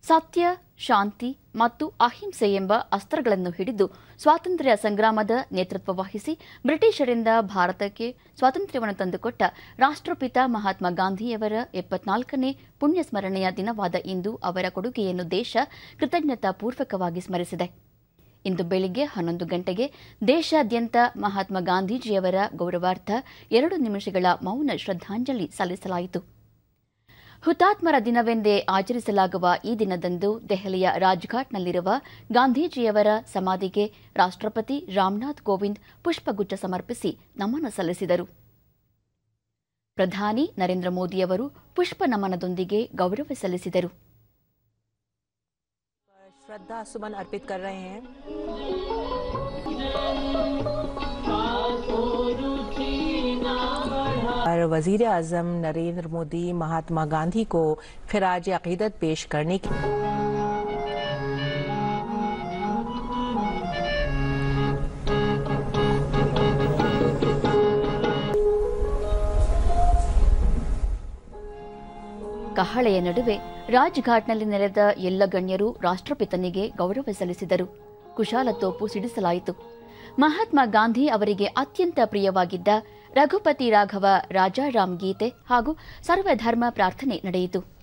ಸತ್ಯ ಶಾಂತಿ ಮತ್ತು ಅಹಿಂಸೆ ಎಂಬ ಅಸ್ತ್ರಗಳನ್ನು ಹಿಡಿದು ಸ್ವಾತಂತ್ರ್ಯ ಸಂಗ್ರಾಮದ ನೇತೃತ್ವ ವಹಿಸಿ ಬ್ರಿಟಿಷರಿಂದ ಭಾರತಕ್ಕೆ ಸ್ವಾತಂತ್ರ್ಯವನ್ನು ತಂದುಕೊಟ್ಟ ರಾಷ್ಟ್ರಪಿತ ಮಹಾತ್ಮ ಗಾಂಧಿಯವರ ಎಪ್ಪತ್ನಾಲ್ಕನೇ ಪುಣ್ಯ ಸ್ಮರಣೆಯ ದಿನವಾದ ಇಂದು ಅವರ ಕೊಡುಗೆಯನ್ನು ದೇಶ ಕೃತಜ್ಞತಾಪೂರ್ವಕವಾಗಿ ಸ್ಮರಿಸಿದೆ ಇಂದು ಬೆಳಿಗ್ಗೆ ಹನ್ನೊಂದು ಗಂಟೆಗೆ ದೇಶಾದ್ಯಂತ ಮಹಾತ್ಮ ಗಾಂಧೀಜಿಯವರ ಗೌರವಾರ್ಥ ಎರಡು ನಿಮಿಷಗಳ ಮೌನ ಶ್ರದ್ಧಾಂಜಲಿ ಸಲ್ಲಿಸಲಾಯಿತು ಹುತಾತ್ಮರ ದಿನವೆಂದೇ ಆಚರಿಸಲಾಗುವ ಈ ದಿನದಂದು ದೆಹಲಿಯ ರಾಜ್ಘಾಟ್ನಲ್ಲಿರುವ ಗಾಂಧೀಜಿಯವರ ಸಮಾಧಿಗೆ ರಾಷ್ಟ್ರಪತಿ ರಾಮನಾಥ್ ಕೋವಿಂದ್ ಪುಷ್ಪಗುಚ್ಛ ಸಮರ್ಪಿಸಿ ನಮನ ಸಲ್ಲಿಸಿದರು ಪ್ರಧಾನಿ ನರೇಂದ್ರ ಮೋದಿಯವರು ಪುಷ್ಪ ನಮನದೊಂದಿಗೆ ಗೌರವ ಸಲ್ಲಿಸಿದರು श्रद्धा सुमन अर्पित कर रहे हैं और वजीर आजम नरेंद्र मोदी महात्मा गांधी को खराज अकीदत पेश करने की ಕಹಳೆಯ ನಡುವೆ ರಾಜ್ಘಾಟ್ನಲ್ಲಿ ನೆರೆದ ಎಲ್ಲ ಗಣ್ಯರು ರಾಷ್ಟ್ರಪಿತನಿಗೆ ಗೌರವ ಸಲ್ಲಿಸಿದರು ಕುಶಾಲ ತೋಪು ಸಿಡಿಸಲಾಯಿತು ಮಹಾತ್ಮ ಗಾಂಧಿ ಅವರಿಗೆ ಅತ್ಯಂತ ಪ್ರಿಯವಾಗಿದ್ದ ರಘುಪತಿ ರಾಘವ ರಾಜಾರಾಮ್ ಗೀತೆ ಹಾಗೂ ಸರ್ವಧರ್ಮ ಪ್ರಾರ್ಥನೆ ನಡೆಯಿತು